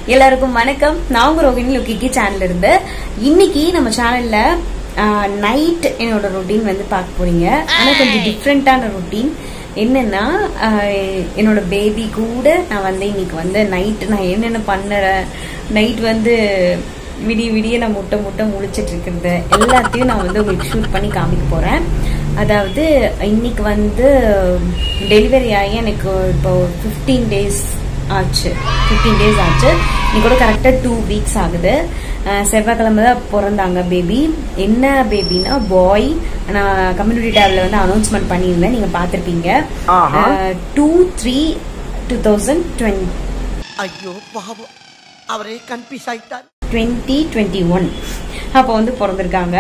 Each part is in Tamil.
எல்லாருக்கும் வணக்கம் நான் உங்க ரோகிணி லுக்கிக்கு சேனல் இருந்து இன்னைக்கு நம்ம சேனல்ல நைட் என்னோட ரொட்டீன் வந்து பார்க்க போறீங்க ஆனா கொஞ்சம் டிஃப்ரெண்டான ரொட்டீன் என்னன்னா ஆஹ், என்னோட பேபி கூட நான் வந்து இன்னைக்கு வந்து நைட் நான் என்னென்ன பண்ணுறேன் நைட் வந்து விடிய விடிய நான் முட்டை முட்டை முழிச்சிட்டு இருக்கிறது எல்லாத்தையும் நான் வந்து உங்களுக்கு ஷூட் பண்ணி காமிக்க போறேன் அதாவது இன்னைக்கு வந்து டெலிவரி ஆகி எனக்கு இப்போ ஃபிஃப்டீன் டேஸ் ஆச்சு ஃபிஃப்டீன் டேஸ் ஆச்சு இன்னைக்கு கூட கரெக்டாக டூ வீக்ஸ் ஆகுது அஹ் செவ்வாய்க்கிழமை தான் பிறந்தாங்க பேபி என்ன பேபினா பாய் நான் கம்யூனிட்டி டேப்ல வந்து அனௌன்ஸ்மெண்ட் பண்ணியிருந்தேன் நீங்கள் பார்த்துருப்பீங்க ஆஹா. Two three two thousand twenty ஐயோ பாவம் அவரே கன்ஃபியூஸ் ஆயிட்டார் டுவெண்ட்டி டுவெண்ட்டி ஒன் அப்போ வந்து பிறந்திருக்காங்க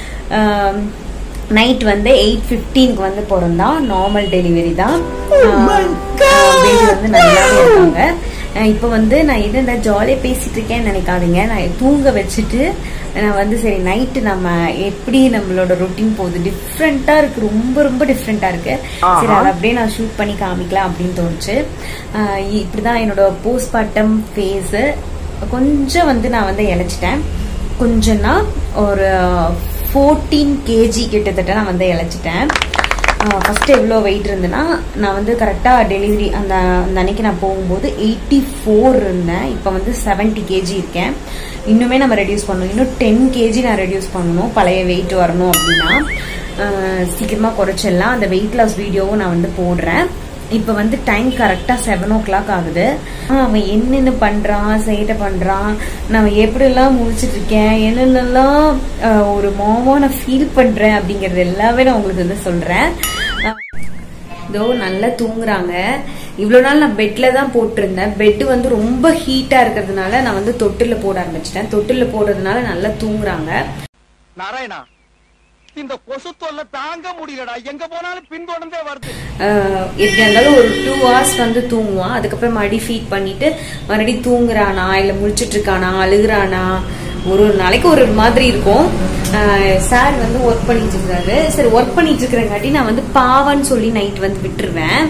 நைட் வந்து எயிட் ஃபிஃப்டீனுக்கு வந்து பிறந்தா நார்மல் டெலிவரி தான் பேபி வந்து நல்லாவே இருக்காங்க அஹ் இப்போ வந்து நான் என்னடா ஜாலியாக பேசிட்டு இருக்கேன்னு நினைக்காதீங்க நான் தூங்க வச்சுட்டு நான் வந்து சரி நைட்டு நம்ம எப்படி நம்மளோட ரொட்டீன் போகுது டிஃப்ரெண்ட்டாக இருக்கு ரொம்ப ரொம்ப டிஃப்ரெண்ட்டாக இருக்கு சரி அதை அப்படியே நான் ஷூட் பண்ணி காமிக்கலாம் அப்படின்னு தோணுச்சு அஹ் இப்படிதான் என்னோட போஸ்ட்மார்ட்டம் ஃபேஸு கொஞ்சம் வந்து நான் வந்து இழைச்சிட்டேன் கொஞ்சம்னா ஒரு ஃபோர்டீன் கேஜி கிட்டத்தட்ட நான் வந்து இழைச்சிட்டேன் ஃபர்ஸ்ட் எவ்வளோ வெயிட் இருந்தேன்னா நான் வந்து கரெக்டாக டெலிவரி அந்த அந்த அன்னைக்கு நான் போகும்போது எயிட்டி ஃபோர் இருந்தேன் இப்போ வந்து செவன்ட்டி கேஜி இருக்கேன் இன்னுமே நம்ம ரெடியூஸ் பண்ணணும் இன்னும் டென் கேஜி நான் ரெடியூஸ் பண்ணணும் பழைய வெயிட் வரணும் அப்படின்னா அஹ், சீக்கிரமா குறைச்சிடலாம் அந்த வெயிட் லாஸ் வீடியோவும் நான் வந்து போடுறேன் இப்போ வந்து டைம் கரெக்டாக செவன் ஓ கிளாக் ஆகுது ஆ, அவன் என்னென்ன பண்ணுறான் சேட்டை பண்ணுறான் நான் எப்படியெல்லாம் முடிச்சிட்டு இருக்கேன் என்னென்னலாம் ஆ, ஒரு மாவா நான் ஃபீல் பண்ணுறேன் அப்படிங்கிறது எல்லாமே நான் உங்களுக்கு வந்து சொல்கிறேன் இதோ நல்லா தூங்குறாங்க இவ்வளோ நாள் நான் பெட்ல தான் போட்டிருந்தேன் பெட் வந்து ரொம்ப ஹீட்டாக இருக்கிறதுனால நான் வந்து தொட்டில் போட ஆரம்பிச்சிட்டேன் தொட்டில் போடுறதுனால நல்லா தூங்குறாங்க நாராயணா இந்த கொசு தொல்லை தாங்க முடியலடா எங்க போனாலும் பின்தொடர்ந்தே வருது ஆஹ் எப்படி இருந்தாலும் ஒரு டூ ஹவர்ஸ் வந்து தூங்குவான் அதுக்கப்புறம் மறுபடியும் ஃபீட் பண்ணிட்டு மறுபடியும் தூங்குறானா இல்ல முழிச்சிட்டு இருக்கானா அழுகுறானா ஒரு ஒரு நாளைக்கு ஒரு ஒரு மாதிரி இருக்கும் சார் வந்து ஒர்க் பண்ணிட்டு இருக்காரு சரி ஒர்க் பண்ணிட்டு இருக்கிறங்காட்டி நான் வந்து பாவன்னு சொல்லி நைட் வந்து விட்டுருவேன்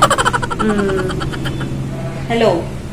ஹலோ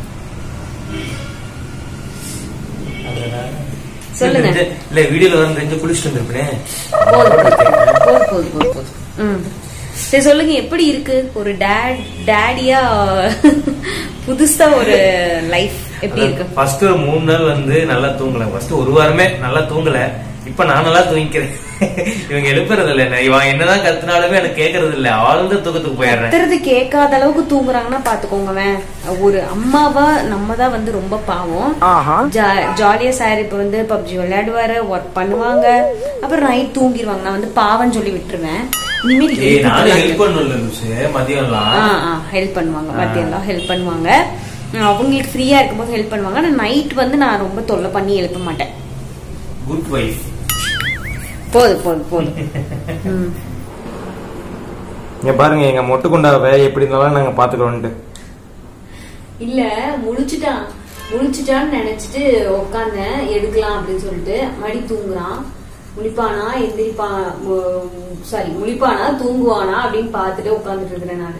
சொல்லுங்க. இல்ல வீடியோல வந்து ரெண்டு குளிச்சுட்டு வந்திருப்பேன் போதும் போதும் போதும் போதும் போதும் ம். சரி சொல்லுங்க எப்படி இருக்கு ஒரு டேட் டேடியா புதுசா ஒரு லைஃப் எப்படி இருக்கு ஃபர்ஸ்ட் ஒரு மூணு நாள் வந்து நல்லா தூங்கல ஃபர்ஸ்ட் ஒரு வாரமே நல்லா தூங்கல இப்ப நான் நல்லா தூங்கிக்கிறேன் இவங்க எழுப்புறது இல்ல நான் இவன் என்னதான் கத்துனாலுமே எனக்கு கேக்குறது இல்ல ஆழ்ந்த தூக்கத்துக்கு போயிடுறேன் கத்துறது கேட்காத அளவுக்கு தூங்குறாங்கன்னா பாத்துக்கோங்கவேன் ஒரு அம்மாவா நம்ம தான் வந்து ரொம்ப பாவம் ஆஹா ஜா- ஜாலியா சார் இப்ப வந்து பப்ஜி விளையாடுவாரு ஒர்க் பண்ணுவாங்க அப்புறம் நைட் தூங்கிடுவாங்க நான் வந்து பாவம் சொல்லி விட்டுருவேன் இனிமேல் ஏய் நானும் எழுப்பி ஹெல்ப் பண்ணல லூசு மதியம்லாம் ஹெல்ப் பண்ணுவாங்க மத்தியெல்லாம் ஹெல்ப் பண்ணுவாங்க அஹ் அவங்களுக்கு ஃப்ரீயா இருக்கும்போது ஹெல்ப் பண்ணுவாங்க ஆனா நைட் வந்து நான் ரொம்ப தொல்லை பண்ணி எழுப்ப மாட்டேன் குட் வைஃப் போதும் போதும் போதும் ம். இங்க பாருங்க எங்க மொட்டு கொண்டாவை எப்படி இருந்தாலும் நாங்க பாத்துக்கிறோம்ட்டு இல்ல முழிச்சிட்டான் முழிச்சிட்டான்னு நினைச்சிட்டு உட்காந்தேன் எடுக்கலாம் அப்படின்னு சொல்லிட்டு மடி தூங்குறான் முழிப்பானா எந்திரிப்பான் சாரி முழிப்பானா தூங்குவானா அப்படின்னு பார்த்துட்டு உட்காந்துட்டு இருக்கிறேன் நான்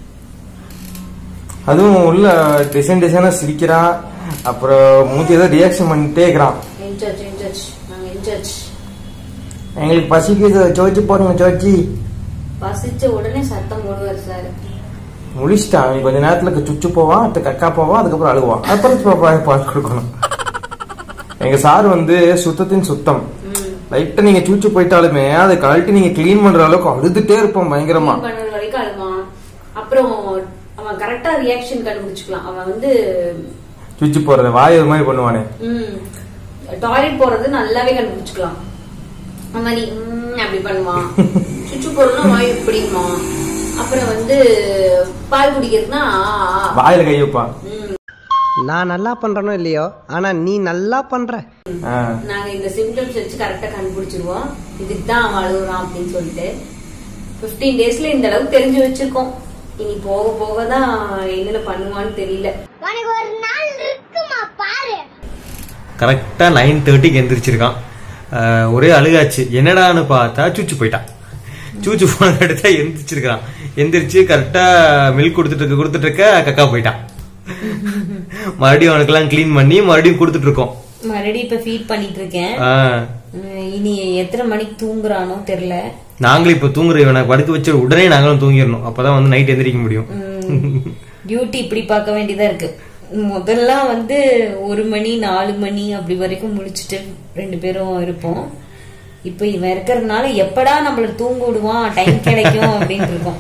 அதுவும் உள்ள டிசைன் டிசைனா சிரிக்கிறா அப்புறம் மூஞ்சி ஏதோ ரியாக்ஷன் பண்ணிட்டே இருக்கிறான் இன்சார்ஜ் இன்சார்ஜ் நாங்க இன்சார்ஜ் எங்களுக்கு பசிக்குது சோச்சு போடுங்க சோச்சி பசிச்ச உடனே சத்தம் போடுவார் சார் முடிச்சிட்டான் அவன் கொஞ்ச நேரத்துல சுச்சு போவான் அடுத்து கக்கா போவான் அதுக்கப்புறம் அழுவான் அப்புறம் பால் கொடுக்கணும் எங்க சார் வந்து சுத்தத்தின் சுத்தம் லைட்டா நீங்க சூச்சு போயிட்டாலுமே அதை கழட்டி நீங்க கிளீன் பண்ற அளவுக்கு அழுதுட்டே இருப்போம் பயங்கரமா Clean பண்றது வரைக்கும் அழுவான் அப்புறம் அவன் கரெக்டா ரியாக்ஷன் கண்டுபிடிச்சுக்கலாம் அவன் வந்து சுச்சு போறது வாய் இது மாதிரி பண்ணுவானே டாய்லெட் போறது நல்லாவே கண்டுபிடிச்சுக்கலாம் அந்த மாதிரி ம், அப்படி பண்ணுவான் சுச்சு போறதுனா வாய் இப்படிமா அப்புறம் வந்து பால் குடிக்கிறதுனா ஆ, ஆ. வாயில கை வைப்பான் ம். நான் நல்லா பண்றேனோ இல்லையோ ஆனா நீ நல்லா பண்ற ஆ. நாங்க இந்த சிம்டம்ஸ் வச்சு கரெக்டா கண்டுபிடிச்சிருவோம் இதுக்கு தான் அவன் அழுகுறான் அப்படின்னு சொல்லிட்டு 15 டேஸ்ல இந்த அளவுக்கு தெரிஞ்சு வச்சிருக்கோம் இனி போக போக தான் என்னென்ன பண்ணுவான்னு தெரியல உனக்கு ஒரு நாள் இருக்குமா பாரு கரெக்டா நைன் தேர்ட்டிக்கு எந்திரிச்சிருக்கான் ஆஹ் ஒரே அழுகாச்சு என்னடான்னு பார்த்தா சூச்சு போயிட்டான் சூச்சு போன எடுத்தா எந்திரிச்சிருக்கான் எந்திரிச்சு கரெக்டா மில்க் கொடுத்துட்டு இருக்க கொடுத்துட்டு இருக்க கக்கா போயிட்டான் மறுபடியும் அவனுக்கெல்லாம் க்ளீன் பண்ணி மறுபடியும் கொடுத்துட்டு இருக்கோம் மறுபடியும் இப்ப ஃபீட் பண்ணிட்டு இருக்கேன் ஆ. உம், இனி எத்தனை மணிக்கு தூங்குறானோ தெரியல நாங்களும் இப்ப தூங்குற இவனை படுக்க வச்சு உடனே நாங்களும் தூங்கிடணும் அப்பதான் வந்து நைட் எந்திரிக்க முடியும் டியூட்டி இப்படி பார்க்க வேண்டியதா இருக்கு முதல்ல வந்து ஒரு மணி நாலு மணி அப்படி வரைக்கும் முழிச்சிட்டு ரெண்டு பேரும் இருப்போம் இப்ப இவன் இருக்கிறதுனால எப்படா நம்மள தூங்க விடுவான் டைம் கிடைக்கும் அப்படின்னு இருக்கோம்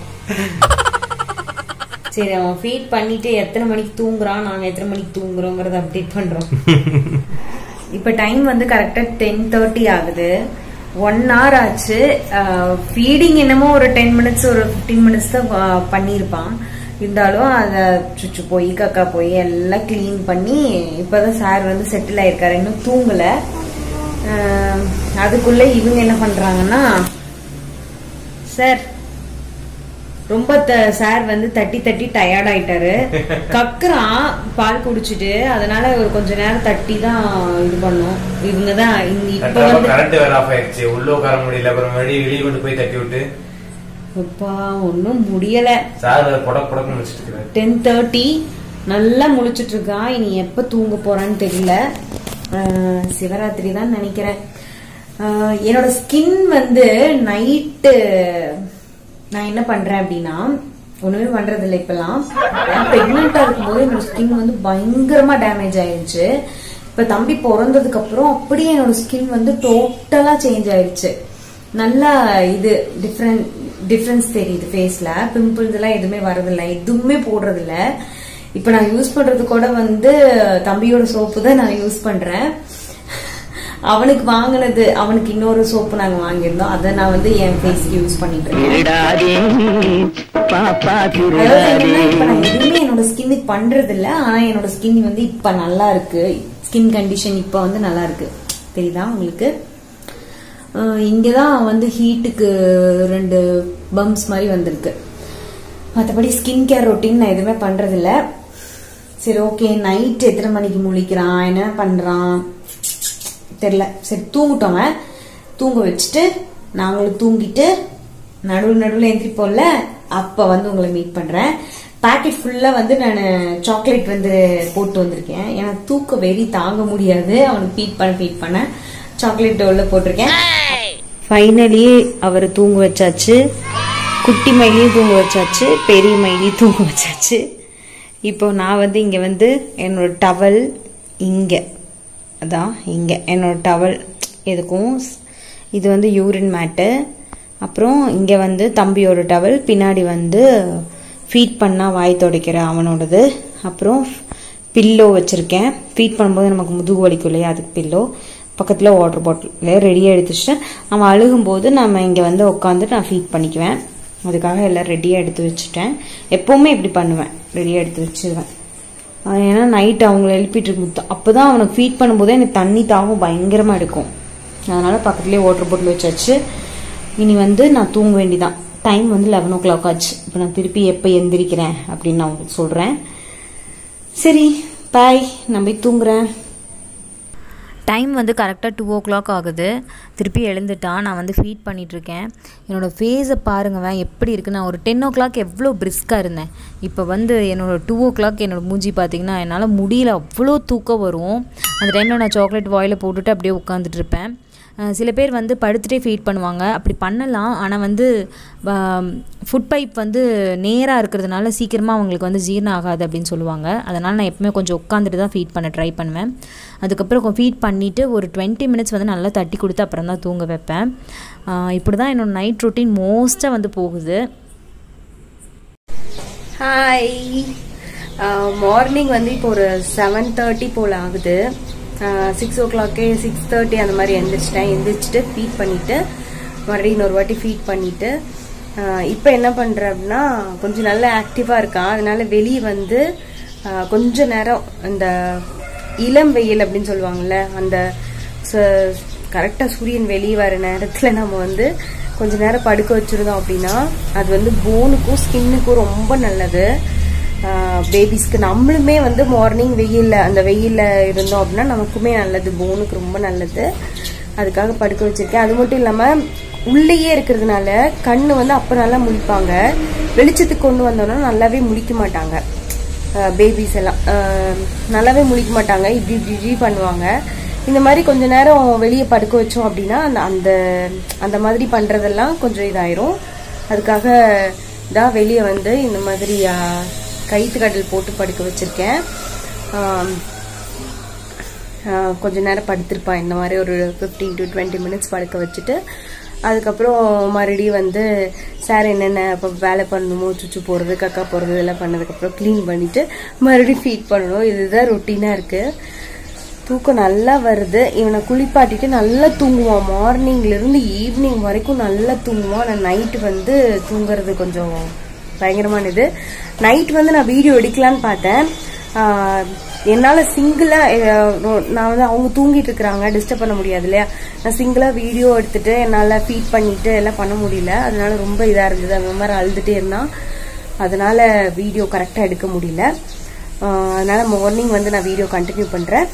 சரி அவன் ஃபீட் பண்ணிட்டு எத்தனை மணிக்கு தூங்குறான் நாங்க எத்தனை மணிக்கு தூங்குறோங்கிறத அப்டேட் பண்றோம் இப்ப டைம் வந்து கரெக்டா டென் தேர்ட்டி ஆகுது ஒன் hour ஆச்சு ஃபீடிங் என்னமோ ஒரு டென் மினிட்ஸ் ஒரு ஃபிஃப்டீன் மினிட்ஸ் தான் ஆஹ், பண்ணியிருப்பான் இருந்தாலும் அதை சுச்சு போய் கக்கா போய் எல்லாம் க்ளீன் பண்ணி இப்பதான் சார் வந்து செட்டில் ஆயிருக்காரு இன்னும் தூங்கல ஆஹ், அதுக்குள்ள இவங்க என்ன பண்றாங்கன்னா சார் ரொம்ப சார் வந்து தட்டி தட்டி டயர்ட் ஆயிட்டாரு கக்குறான் பால் குடிச்சிட்டு அதனால ஒரு கொஞ்ச நேரம் தட்டி தான் இது பண்ணோம் இவங்க தான் இப்ப வந்து கரண்ட் வேற ஆஃப் ஆயிடுச்சு உள்ள உட்கார முடியல அப்புறம் மறுபடியும் வெளியே கொண்டு போய் தட்டி விட்டு அப்பா ஒன்னும் முடியல சார் வேற புடக்கு புடக்கு முடிச்சிட்டு இருக்காரு டென் தேர்ட்டி நல்லா முழிச்சிட்டு இருக்கான் இனி எப்ப தூங்க போறான்னு தெரியல ஆஹ் சிவராத்திரி தான் நினைக்கிறேன் ஆஹ் என்னோட ஸ்கின் வந்து நைட்டு நான் என்ன பண்றேன் அப்படின்னா ஒண்ணுமே பண்றது இல்லை இப்பெல்லாம் பிரெக்னெண்டா இருக்கும்போது என்னோட ஸ்கின் வந்து பயங்கரமா டேமேஜ் ஆயிருச்சு இப்ப தம்பி பிறந்ததுக்கு அப்புறம் அப்படியே என்னோட ஸ்கின் வந்து டோட்டலா சேஞ்ச் ஆயிருச்சு நல்லா இது டிஃப்ரெண்ட் டிஃப்ரென்ஸ் தெரியுது ஃபேஸ்ல பிம்பிள்ஸ் எல்லாம் எதுவுமே வரதில்ல எதுவுமே போடுறதில்ல இப்ப நான் யூஸ் பண்றது கூட வந்து தம்பியோட சோப்பு தான் நான் யூஸ் பண்றேன் அவனுக்கு வாங்கினது அவனுக்கு இன்னொரு சோப்பு நாங்க வாங்கியிருந்தோம் அதை நான் வந்து என் ஃபேஸ்க்கு யூஸ் பண்ணிட்டு இருக்கேன் அதாவது என்னன்னா, இப்ப நான் எதுவுமே என்னோட ஸ்கின்னுக்கு பண்றது இல்ல ஆனா என்னோட ஸ்கின் வந்து இப்ப நல்லா இருக்கு ஸ்கின் கண்டிஷன் இப்ப வந்து நல்லா இருக்கு தெரியுதா உங்களுக்கு அஹ் இங்கதான் வந்து ஹீட்டுக்கு ரெண்டு பம்ப்ஸ் மாதிரி வந்திருக்கு மற்றபடி ஸ்கின் கேர் ரொட்டீன் நான் எதுவுமே பண்றது இல்ல சரி ஓகே நைட் எத்தனை மணிக்கு முழிக்கிறான் என்ன பண்றான் தெரியல சரி தூங்கிட்டோங்க தூங்க வச்சுட்டு நாங்களும் தூங்கிட்டு நடுவு நடுவில் எந்திரிப்போம்ல அப்ப வந்து உங்களை மீட் பண்றேன் பாக்கெட் ஃபுல்லா வந்து நான் சாக்லேட் வந்து போட்டு வந்திருக்கேன் ஏன்னா தூக்க வெறி தாங்க முடியாது அவனுக்கு ஃபீட் பண்ண ஃபீட் பண்ண சாக்லேட் உள்ள போட்டிருக்கேன் ஃபைனலி அவரை தூங்க வச்சாச்சு குட்டி மயிலையும் தூங்க வச்சாச்சு பெரிய மயிலையும் தூங்க வச்சாச்சு இப்போ நான் வந்து இங்க வந்து என்னோட டவல் இங்க அதான் இங்க என்னோட டவல் எதுக்கும் இது வந்து யூரின் மேட்டு அப்புறம் இங்க வந்து தம்பியோட டவல் பின்னாடி வந்து ஃபீட் பண்ணா வாய் துடைக்கிற அவனோடது அப்புறம் பில்லோ வச்சிருக்கேன் ஃபீட் பண்ணும்போது நமக்கு முதுகு வலிக்கும் இல்லையா அதுக்கு பில்லோ பக்கத்தில் வாட்டர் பாட்டில் ரெடியாக எடுத்து வச்சுட்டு அவன் அழுகும்போது நம்ம இங்கே வந்து உட்காந்து நான் ஃபீட் பண்ணிக்குவேன் அதுக்காக எல்லாம் ரெடியாக எடுத்து வச்சுட்டேன் எப்போவுமே இப்படி பண்ணுவேன் ரெடியாக எடுத்து வச்சிருவேன் ஆஹ் ஏன்னா நைட் அவங்கள எழுப்பிட்டு இருக்கும் அப்போதான் அவனுக்கு ஃபீட் பண்ணும்போது எனக்கு தண்ணி தாகம் பயங்கரமாக எடுக்கும் அதனால பக்கத்துலேயே வாட்டர் பாட்டில் வச்சாச்சு இனி வந்து நான் தூங்க வேண்டிதான் டைம் வந்து லெவன் ஓ கிளாக் ஆச்சு இப்போ நான் திருப்பி எப்போ எந்திரிக்கிறேன் அப்படின்னு நான் உங்களுக்கு சொல்கிறேன் சரி பாய் நான் போய் தூங்குறேன் டைம் வந்து கரெக்டாக டூ ஓ கிளாக் ஆகுது திருப்பி எழுந்துட்டான் நான் வந்து ஃபீட் பண்ணிகிட்ருக்கேன் என்னோடய ஃபேஸை பாருங்கவேன் எப்படி இருக்குது நான் ஒரு டென் ஓ கிளாக் எவ்வளோ பிரிஸ்காக இருந்தேன் இப்போ வந்து என்னோட டூ ஓ கிளாக் என்னோட மூஞ்சி பார்த்தீங்கன்னா என்னால் முடியல அவ்வளோ தூக்கம் வரும் அந்த டைமில் நான் சாக்லேட் வாயில் போட்டுட்டு அப்படியே உட்காந்துட்டு இருப்பேன் அஹ் சில பேர் வந்து படுத்துட்டே ஃபீட் பண்ணுவாங்க அப்படி பண்ணலாம் ஆனால் வந்து ஃபுட் பைப் வந்து நேராக இருக்கிறதுனால சீக்கிரமாக அவங்களுக்கு வந்து ஜீரணம் ஆகாது அப்படின்னு சொல்லுவாங்க அதனால் நான் எப்பவுமே கொஞ்சம் உட்காந்துட்டு தான் ஃபீட் பண்ண ட்ரை பண்ணுவேன் அதுக்கப்புறம் ஃபீட் பண்ணிவிட்டு ஒரு டுவெண்ட்டி மினிட்ஸ் வந்து நல்லா தட்டி கொடுத்து அப்புறம் தான் தூங்க வைப்பேன் அஹ் இப்படி தான் என்னோட நைட் ரொட்டீன் மோஸ்ட்டாக வந்து போகுது ஹாய் மார்னிங் வந்து இப்போ ஒரு செவன் தேர்ட்டி போல் ஆகுது சிக்ஸ் ஓ கிளாக்கே சிக்ஸ் தேர்ட்டி அந்த மாதிரி எந்திரிச்சிட்டேன் எந்திரிச்சிட்டு ஃபீட் பண்ணிவிட்டு மறுபடியும் இன்னொரு வாட்டி ஃபீட் பண்ணிவிட்டு இப்போ என்ன பண்ணுறேன் அப்படின்னா கொஞ்சம் நல்லா ஆக்டிவாக இருக்கான் அதனால வெளியே வந்து ஆஹ், கொஞ்ச நேரம் இந்த இளம் வெயில் அப்படின்னு சொல்லுவாங்கல்ல அந்த கரெக்டாக சூரியன் வெளியே வர நேரத்தில் நம்ம வந்து கொஞ்ச நேரம் படுக்க வச்சிருந்தோம் அப்படின்னா அது வந்து போனுக்கும் ஸ்கின்னுக்கும் ரொம்ப நல்லது பேபிஸ்க்கு நம்மளுமே வந்து மார்னிங் வெயில்ல அந்த வெயில்ல இருந்தோம் அப்படின்னா நமக்குமே நல்லது போனுக்கு ரொம்ப நல்லது அதுக்காக படுக்க வச்சிருக்கேன் அது மட்டும் இல்லாம உள்ளேயே இருக்கிறதுனால கண்ணு வந்து அப்ப நல்லா முழிப்பாங்க வெளிச்சத்துக்கு கொண்டு வந்தோம்னா நல்லாவே முழிக்க மாட்டாங்க பேபிஸ் எல்லாம் அஹ், நல்லாவே முழிக்க மாட்டாங்க இப்படி இப்படி இப்படி பண்ணுவாங்க இந்த மாதிரி கொஞ்ச நேரம் வெளியே படுக்க வச்சோம் அப்படின்னா அந்த அந்த அந்த மாதிரி பண்றதெல்லாம் கொஞ்சம் இதாயிரும் அதுக்காக தான் வெளியே வந்து இந்த மாதிரி அஹ், கயித்து கடல் போட்டு படுக்க வச்சிருக்கேன் ஆம், ஆஹ் கொஞ்ச நேரம் படுத்திருப்பான் இந்த மாதிரி ஒரு ஃபிஃப்டீன் டு டுவெண்ட்டி மினிட்ஸ் படுக்க வச்சுட்டு அதுக்கப்புறம் மறுபடியும் வந்து சார் என்னென்ன இப்போ வேலை பண்ணணுமோ சுச்சு போடுறது கக்கா போடுறது இதெல்லாம் பண்ணதுக்கப்புறம் க்ளீன் பண்ணிட்டு மறுபடியும் ஃபீட் பண்ணணும் இதுதான் ரொட்டீனாக இருக்குது தூக்கம் நல்லா வருது இவனை குளிப்பாட்டிட்டு நல்லா தூங்குவான் மார்னிங்ல இருந்து ஈவினிங் வரைக்கும் நல்லா தூங்குவான் நான் நைட்டு வந்து தூங்குறது கொஞ்சம் பயங்கரமான இது நைட் வந்து நான் வீடியோ எடுக்கலான்னு பார்த்தேன் ஆஹ் என்னால சிங்கிளா நான் வந்து அவங்க தூங்கிட்டு இருக்கிறாங்க டிஸ்டர்ப் பண்ண முடியாது இல்லையா நான் சிங்கிளா வீடியோ எடுத்துட்டு என்னால ஃபீட் பண்ணிட்டு எல்லாம் பண்ண முடியல அதனால ரொம்ப இதா இருந்தது அந்த மாதிரி அழுதுட்டே இருந்தான் அதனால வீடியோ கரெக்டா எடுக்க முடியல ஆஹ் அதனால மார்னிங் வந்து நான் வீடியோ கண்டினியூ பண்றேன்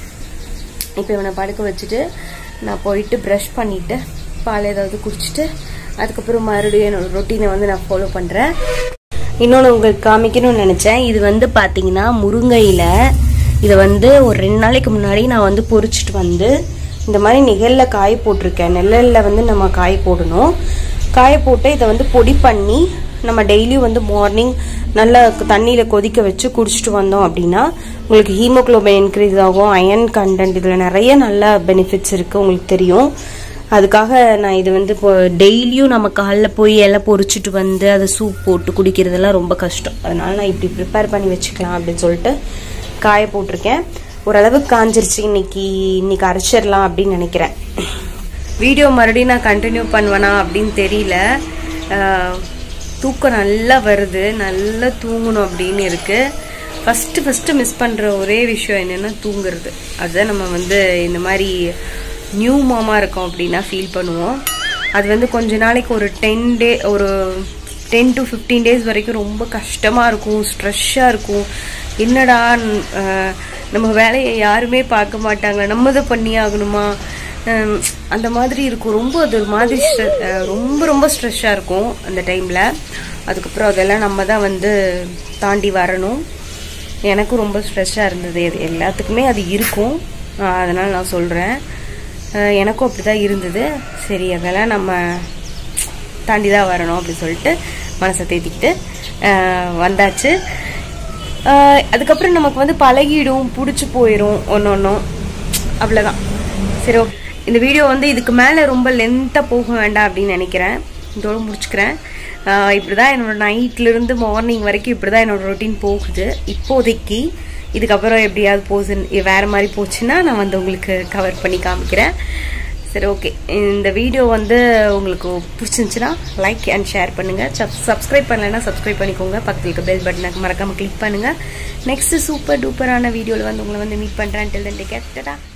இப்போ இவனை படுக்க வச்சுட்டு நான் போயிட்டு ப்ரஷ் பண்ணிட்டு பால் ஏதாவது குடிச்சிட்டு அதுக்கப்புறம் மறுபடியும் என்னோட ரொட்டீனை வந்து நான் ஃபாலோ பண்ணுறேன் இன்னொன்று உங்களுக்கு காமிக்கணும்னு நினச்சேன் இது வந்து பார்த்தீங்கன்னா முருங்கையில் இதை வந்து ஒரு ரெண்டு நாளைக்கு முன்னாடி நான் வந்து பொரிச்சிட்டு வந்து இந்த மாதிரி நிழலில் காய போட்டிருக்கேன் நிழலில் வந்து நம்ம காய போடணும் காய போட்டு இதை வந்து பொடி பண்ணி நம்ம டெய்லியும் வந்து மார்னிங் நல்லா தண்ணியில் கொதிக்க வச்சு குடிச்சிட்டு வந்தோம் அப்படின்னா உங்களுக்கு ஹீமோகுளோபின் இன்க்ரீஸ் ஆகும் அயன் கண்டென்ட் இதில் நிறைய நல்ல பெனிஃபிட்ஸ் இருக்குது உங்களுக்கு தெரியும் அதுக்காக நான் இது வந்து இப்போ டெய்லியும் நம்ம காலைல போய் எல்லாம் பொரிச்சிட்டு வந்து அதை சூப் போட்டு குடிக்கிறதெல்லாம் ரொம்ப கஷ்டம் அதனால நான் இப்படி ப்ரிப்பேர் பண்ணி வச்சுக்கலாம் அப்படின்னு சொல்லிட்டு காய போட்டிருக்கேன் ஓரளவுக்கு காஞ்சிருச்சு இன்னைக்கு இன்னைக்கு அரைச்சிடலாம் அப்படின்னு நினைக்கிறேன் வீடியோ மறுபடியும் நான் கண்டினியூ பண்ணுவேனா அப்படின்னு தெரியல ஆஹ், தூக்கம் நல்லா வருது நல்லா தூங்கணும் அப்படின்னு இருக்கு ஃபர்ஸ்ட் ஃபர்ஸ்ட் மிஸ் பண்ற ஒரே விஷயம் என்னன்னா தூங்குறது அதுதான் நம்ம வந்து இந்த மாதிரி நியூ மாமா இருக்கோம் அப்படின்னா ஃபீல் பண்ணுவோம் அது வந்து கொஞ்ச நாளைக்கு ஒரு டென் டே ஒரு டென் டு ஃபிஃப்டீன் டேஸ் வரைக்கும் ரொம்ப கஷ்டமாக இருக்கும் ஸ்ட்ரெஸ்ஸாக இருக்கும் என்னடா அஹ், நம்ம வேலையை யாருமே பார்க்க மாட்டாங்க நம்ம தான் பண்ணி ஆகணுமா அஹ், அந்த மாதிரி இருக்கும் ரொம்ப அது ஒரு மாதிரி ஸ்ட்ரெ- அஹ், ரொம்ப ரொம்ப ஸ்ட்ரெஸ்ஸாக இருக்கும் அந்த டைமில் அதுக்கப்புறம் அதெல்லாம் நம்ம தான் வந்து தாண்டி வரணும் எனக்கும் ரொம்ப ஸ்ட்ரெஸ்ஸாக இருந்தது இது எல்லாத்துக்குமே அது இருக்கும் அஹ், அதனால நான் சொல்கிறேன் எனக்கும் அப்படி தான் இருந்தது சரி அதெல்லாம் நம்ம தாண்டி தான் வரணும் அப்படின்னு சொல்லிட்டு மனசை தேத்திக்கிட்டு அஹ், வந்தாச்சு அஹ், அதுக்கப்புறம் நமக்கு வந்து பழகிடும் பிடிச்சி போயிடும் ஒன்று ஒன்றும் அவ்வளோதான் சரி okay. இந்த வீடியோ வந்து இதுக்கு மேலே ரொம்ப லென்த்தாக போக வேண்டாம் அப்படின்னு நினைக்கிறேன் இதோட முடிச்சுக்கிறேன் ஆஹ் இப்படிதான் என்னோட நைட்ல இருந்து மார்னிங் வரைக்கும் இப்படிதான் என்னோட ரொட்டீன் போகுது இப்போதைக்கு இதுக்கப்புறம் எப்படியாவது போச்சு வேற மாதிரி போச்சுன்னா நான் வந்து உங்களுக்கு கவர் பண்ணி காமிக்கிறேன் சரி ஓகே இந்த வீடியோ வந்து உங்களுக்கு பிடிச்சிருந்துச்சுன்னா லைக் அண்ட் ஷேர் பண்ணுங்க சப்ஸ்கிரைப் பண்ணலைன்னா சப்ஸ்கிரைப் பண்ணிக்கோங்க பக்கத்தில் இருக்க பெல் பட்டனை மறக்காம கிளிக் பண்ணுங்க நெக்ஸ்ட் சூப்பர் டூப்பரான வீடியோவில் வந்து உங்களை வந்து மீட் பண்றேன் டில் தன் டேக் கேர்